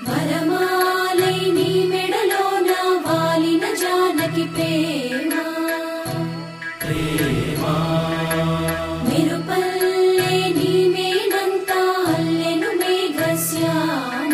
వరమాలై నీ మెడలోన వాలిన జానకి ప్రేమ మెరుపల్లే నీ మేనంతా అల్లెను మేఘశ్యామ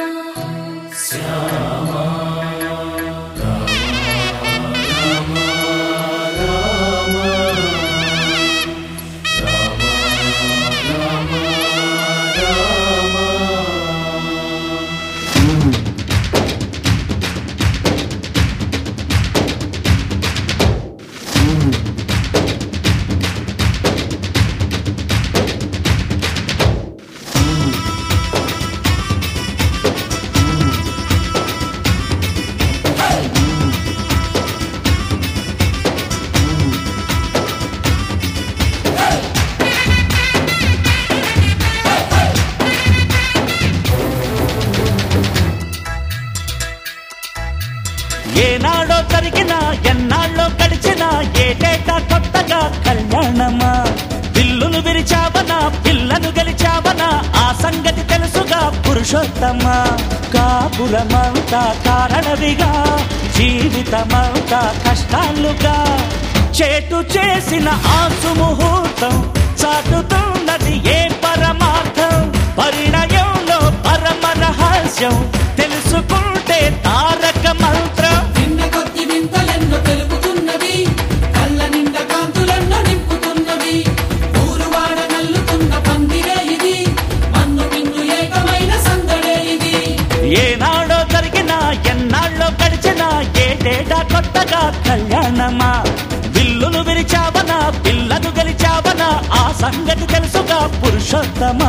ఏనాడో జరిగినా ఎన్నాళ్ళో గడిచినా ఏటేటా కొత్తగా కళ్యాణమా పిల్లును విరిచావనా పిల్లను గెలిచావనా ఆ సంగతి తెలుసుగా పురుషోత్తమా కాపురమంతా కారణవిగా జీవితమంతా కష్టాలుగా చేటు చేసిన ఆసు ముహూర్తం చాటుతున్నది ఏ పరమార్థం పరిణయంలో పరమ రహస్యం తెలుసుకుంటే తారక మంత్రం నిన్న కొద్ది వింతలెన్నో తెలుపుతున్నది కళ్ళ నిండా కాంతులెన్నో నింపుతున్నది ఊరువాడ నల్లుతున్న పందిరే ఇది మన్ను మిన్ను ఏకమైన సందడే ఇది ఏనాడో జరిగినా ఎన్నాళ్ళో గడిచినా ఏటేటా కొత్తగా కళ్యాణమా విల్లును విరిచావనా పిల్లను గెలిచావనా ఆ సంగతి తెలుసుగా పురుషోత్తమా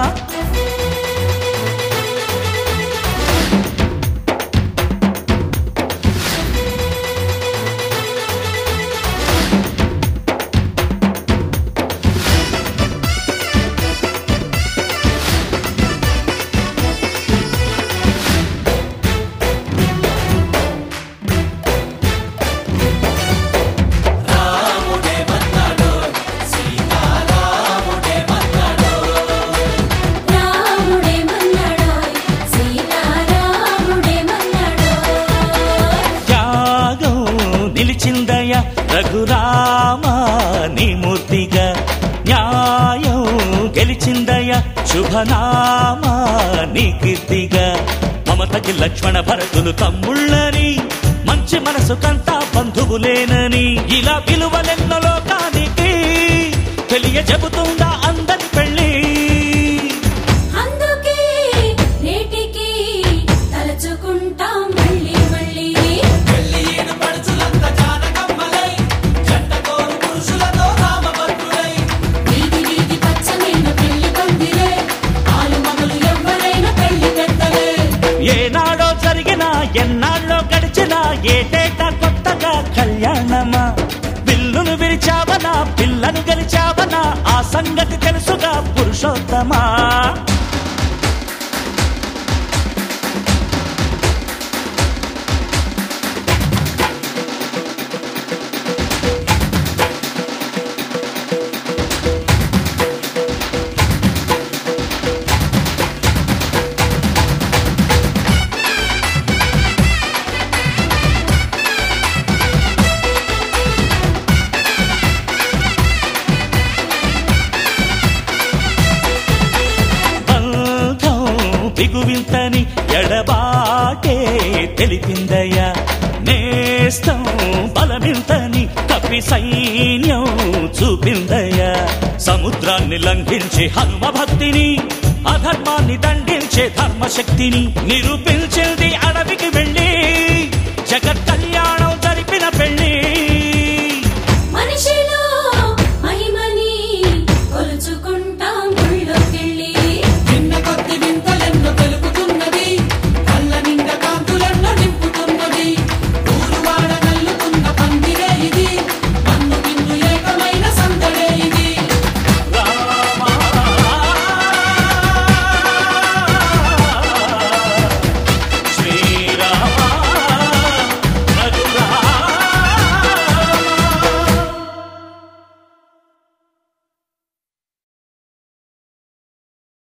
రాముడే మన్నాడోయ్ సీతారాముడే మన్నాడోయ్ త్యాగం నిలిచిందయ రఘురామ నీ మూర్తిగా న్యాయం గెలిచిందయ శుభనామ నీ కీర్తిగా మమతకి లక్ష్మణ భరతులు తమ్ముళ్ళని మంచి మనసు కంతా బంధువులేనని ఇలా విలువలెన్నో లోకానికి తెలియ చెబుతుందా అందరి పెళ్ళి అందుకే నేటికి తలచుకుంటాం మళ్ళీ మళ్ళీ పెళ్లి ఈడు పడుచులంత జానకమ్మలై జంట కోరు పురుషులతో రామభద్రులై వీధి వీధి పచ్చనైన పెళ్లి పందిరే ఆలు మగలు ఎవ్వరైనా పెళ్లి పెద్దలే ఏనాడో జరిగినా ఎన్నాళ్ళో గడిచినా ఏటేటా కొత్తగా కళ్యాణమా పిల్లును విరిచావనా పిల్లను గెలిచావనా ఆ సంగతి తెలుసుగా పురుషోత్తమా బంధం బిగువింతని ఎడబాటే తెలిపిందయ్యా నేస్తం బలమింతని కపి సైన్యం చూపిందయ్యా సముద్రాన్ని లంఘించి హనుమ భక్తిని అధర్మాన్ని దండించే ధర్మశక్తిని నిరూపించింది